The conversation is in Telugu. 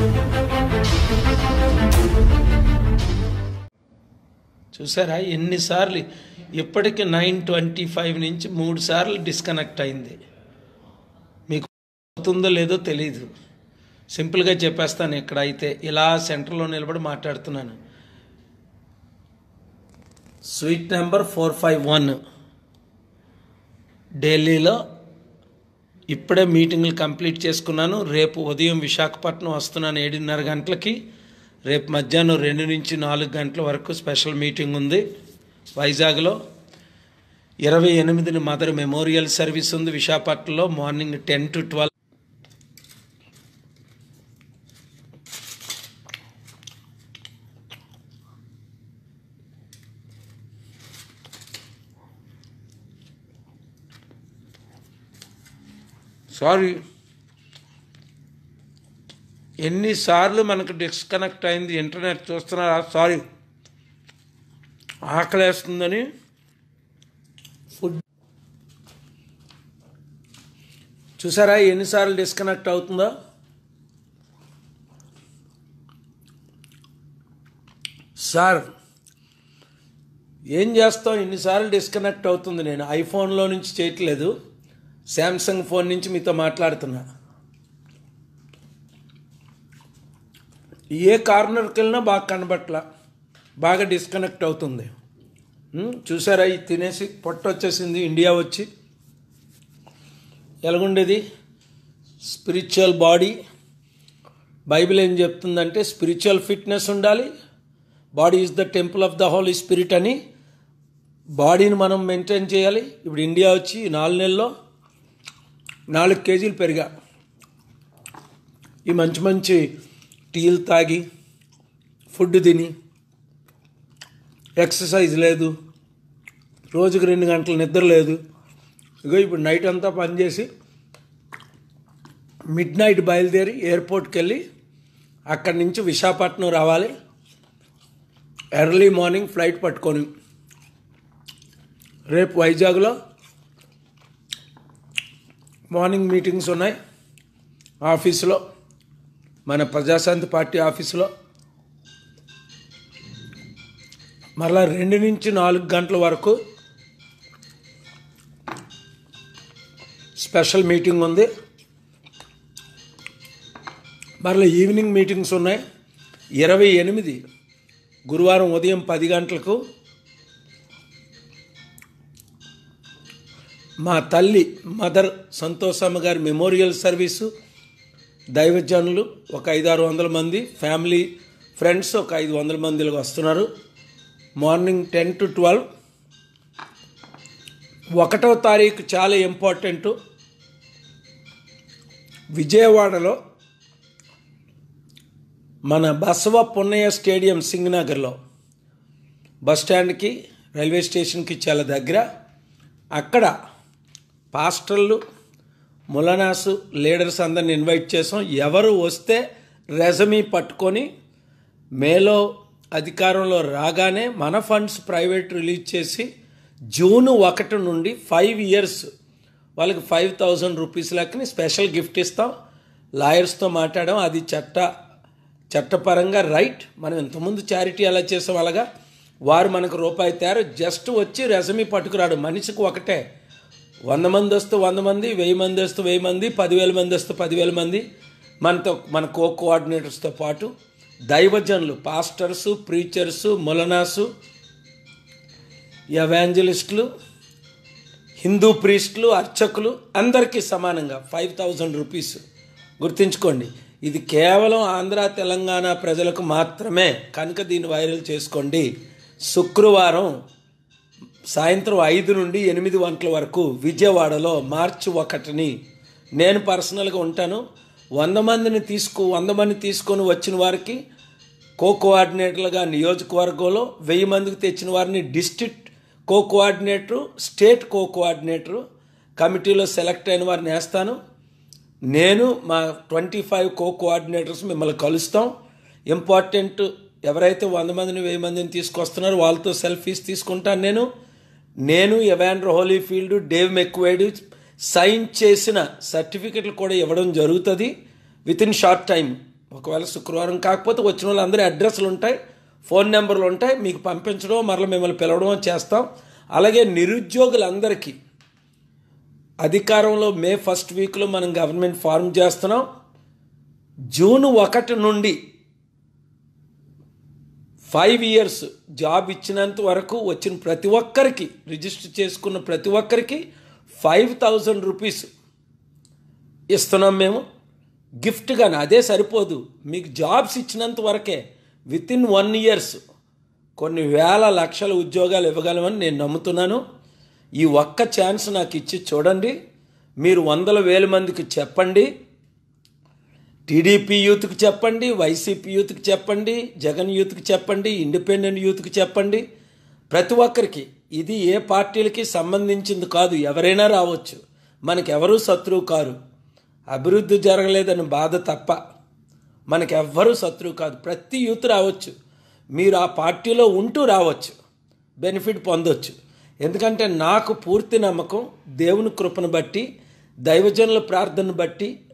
చూసారా ఎన్నిసార్లు ఇప్పటికి నైన్ ట్వంటీ ఫైవ్ నుంచి మూడు సార్లు డిస్కనెక్ట్ అయింది మీకు అవుతుందో లేదో తెలీదు సింపుల్గా చెప్పేస్తాను ఇక్కడ అయితే ఇలా సెంటర్లో నిలబడి మాట్లాడుతున్నాను suite number four five one ఢిల్లీలో ఇప్పుడే మీటింగ్లు కంప్లీట్ చేసుకున్నాను రేపు ఉదయం విశాఖపట్నం వస్తున్నాను ఏడున్నర గంటలకి రేపు మధ్యాహ్నం రెండు నుంచి నాలుగు గంటల వరకు స్పెషల్ మీటింగ్ ఉంది వైజాగ్లో ఇరవై ఎనిమిదిని మదర్ మెమోరియల్ సర్వీస్ ఉంది విశాఖపట్నంలో morning ten to twelve sorry ఎన్నిసార్లు మనకు డిస్కనెక్ట్ అయింది ఇంటర్నెట్ చూస్తున్నారా సారీ ఆకలేస్తుందని ఫుడ్ చూసారా ఎన్నిసార్లు డిస్కనెక్ట్ అవుతుందో సార్ ఏం చేస్తాం ఎన్నిసార్లు డిస్కనెక్ట్ అవుతుంది నేను ఐఫోన్లో నుంచి చేయట్లేదు శాంసంగ్ ఫోన్ నుంచి మీతో మాట్లాడుతున్నా ఏ కార్నర్కి వెళ్ళినా బాగా కనబట్ల బాగా డిస్కనెక్ట్ అవుతుంది ఉమ్, చూసారా ఇది తినేసి పొట్ట వచ్చేసింది ఇండియా వచ్చి ఎలాగుండేది స్పిరిచువల్ బాడీ బైబిల్ ఏం చెప్తుందంటే స్పిరిచువల్ ఫిట్నెస్ ఉండాలి body is the temple of the holy spirit అని బాడీని మనం మెయింటైన్ చేయాలి ఇప్పుడు ఇండియా వచ్చి ఈ నాలుగు నెలల్లో నాలుగు కేజీలు పెరిగా ఈ మంచి మంచి టీలు తాగి ఫుడ్ తిని ఎక్సర్సైజ్ లేదు రోజుకు రెండు గంటలు నిద్ర లేదు ఇగో ఇప్పుడు నైట్ అంతా పనిచేసి మిడ్ నైట్ బయలుదేరి ఎయిర్పోర్ట్కి వెళ్ళి అక్కడి నుంచి విశాఖపట్నం రావాలి ఎర్లీ మార్నింగ్ ఫ్లైట్ పట్టుకొని రేపు వైజాగ్లో మార్నింగ్ మీటింగ్స్ ఉన్నాయి ఆఫీసులో మన ప్రజాశాంతి పార్టీ ఆఫీసులో మరలా రెండు నుంచి నాలుగు గంటల వరకు స్పెషల్ మీటింగ్ ఉంది మరలా ఈవినింగ్ మీటింగ్స్ ఉన్నాయి ఇరవై ఎనిమిది గురువారం ఉదయం పది గంటలకు మా తల్లి మదర్ సంతోషమ్మ గారి మెమోరియల్ సర్వీసు దైవజనులు ఒక ఐదారు వందల మంది ఫ్యామిలీ ఫ్రెండ్స్ ఒక ఐదు వందల మందిలో వస్తున్నారు మార్నింగ్ టెన్ టు ట్వెల్వ్ ఒకటవ తారీఖు చాలా ఇంపార్టెంట్ విజయవాడలో మన బసవ పున్నయ్య స్టేడియం సింగనగర్లో బస్ స్టాండ్కి రైల్వే స్టేషన్కి చాలా దగ్గర అక్కడ పాస్టర్లు ములనాసు లీడర్స్ అందరిని ఇన్వైట్ చేసాం ఎవరు వస్తే రెజమీ పట్టుకొని మేలో అధికారంలో రాగానే మన ఫండ్స్ ప్రైవేట్ రిలీజ్ చేసి జూన్ ఒకటి నుండి ఫైవ్ ఇయర్స్ వాళ్ళకి ఫైవ్ థౌజండ్ రూపీస్ లెక్కని స్పెషల్ గిఫ్ట్ ఇస్తాం లాయర్స్తో మాట్లాడాం అది చట్ట చట్టపరంగా రైట్ మనం ఇంతకుముందు చారిటీ ఎలా చేసాం అలాగా వారు మనకు రూపాయి తయారు జస్ట్ వచ్చి రెజమీ పట్టుకురాడు మనిషికి ఒకటే వంద మంది వస్తే వంద మంది వెయ్యి మంది వస్తే వెయ్యి మంది పదివేల మంది వస్తే పదివేల మంది మనతో మన కో కోఆర్డినేటర్స్తో పాటు దైవజనులు పాస్టర్సు ప్రీచర్సు మొలనాసు ఎవాంజలిస్టులు హిందూ ప్రీస్టులు అర్చకులు అందరికీ సమానంగా ఫైవ్ థౌజండ్ రూపీస్ గుర్తుంచుకోండి ఇది కేవలం ఆంధ్ర తెలంగాణ ప్రజలకు మాత్రమే కనుక దీన్ని వైరల్ చేసుకోండి శుక్రవారం సాయంత్రం ఐదు నుండి ఎనిమిది గంటల వరకు విజయవాడలో మార్చి ఒకటిని నేను పర్సనల్గా ఉంటాను వంద మందిని తీసుకు వంద మంది తీసుకొని వచ్చిన వారికి కో కోఆర్డినేటర్లుగా నియోజకవర్గంలో వెయ్యి మందికి తెచ్చిన వారిని district co coordinator state co coordinator కమిటీలో సెలెక్ట్ అయిన వారిని వేస్తాను నేను మా ట్వంటీ ఫైవ్ కో కోఆర్డినేటర్స్ మిమ్మల్ని కలుస్తాం ఇంపార్టెంట్ ఎవరైతే వంద మందిని వెయ్యి మందిని తీసుకొస్తున్నారో వాళ్ళతో సెల్ఫీస్ తీసుకుంటాను నేను నేను Evander Holyfield Dave McQuade sign చేసిన సర్టిఫికెట్లు కూడా ఇవ్వడం జరుగుతుంది విత్ ఇన్ షార్ట్ టైం ఒకవేళ శుక్రవారం కాకపోతే వచ్చిన వాళ్ళందరి అడ్రస్లు ఉంటాయి ఫోన్ నెంబర్లు ఉంటాయి మీకు పంపించడం మరలా మిమ్మల్ని పిలవడం చేస్తాం అలాగే నిరుద్యోగులందరికీ అధికారంలో మే ఫస్ట్ వీక్లో మనం గవర్నమెంట్ ఫార్మ్ చేస్తున్నాం జూన్ ఒకటి నుండి ఫైవ్ ఇయర్స్ జాబ్ ఇచ్చినంత వరకు వచ్చిన ప్రతి ఒక్కరికి రిజిస్టర్ చేసుకున్న ప్రతి ఒక్కరికి ఫైవ్ థౌజండ్ రూపీస్ ఇస్తున్నాం మేము గిఫ్ట్గానే అదే సరిపోదు మీకు జాబ్స్ ఇచ్చినంత వరకే విత్ ఇన్ వన్ ఇయర్స్ కొన్ని వేల లక్షల ఉద్యోగాలు ఇవ్వగలమని నేను నమ్ముతున్నాను ఈ ఒక్క ఛాన్స్ నాకు ఇచ్చి చూడండి మీరు వందల వేల మందికి చెప్పండి టీడీపీ యూత్కి చెప్పండి వైసీపీ యూత్కి చెప్పండి జగన్ యూత్కి చెప్పండి ఇండిపెండెంట్ యూత్కి చెప్పండి ప్రతి ఒక్కరికి ఇది ఏ పార్టీలకి సంబంధించింది కాదు ఎవరైనా రావచ్చు మనకెవరూ శత్రువు కారు అభివృద్ధి జరగలేదని బాధ తప్ప మనకెవ్వరూ శత్రువు కాదు ప్రతి యూత్ రావచ్చు మీరు ఆ పార్టీలో ఉంటూ రావచ్చు బెనిఫిట్ పొందొచ్చు ఎందుకంటే నాకు పూర్తి నమ్మకం దేవుని కృపను బట్టి దైవజనుల ప్రార్థన బట్టి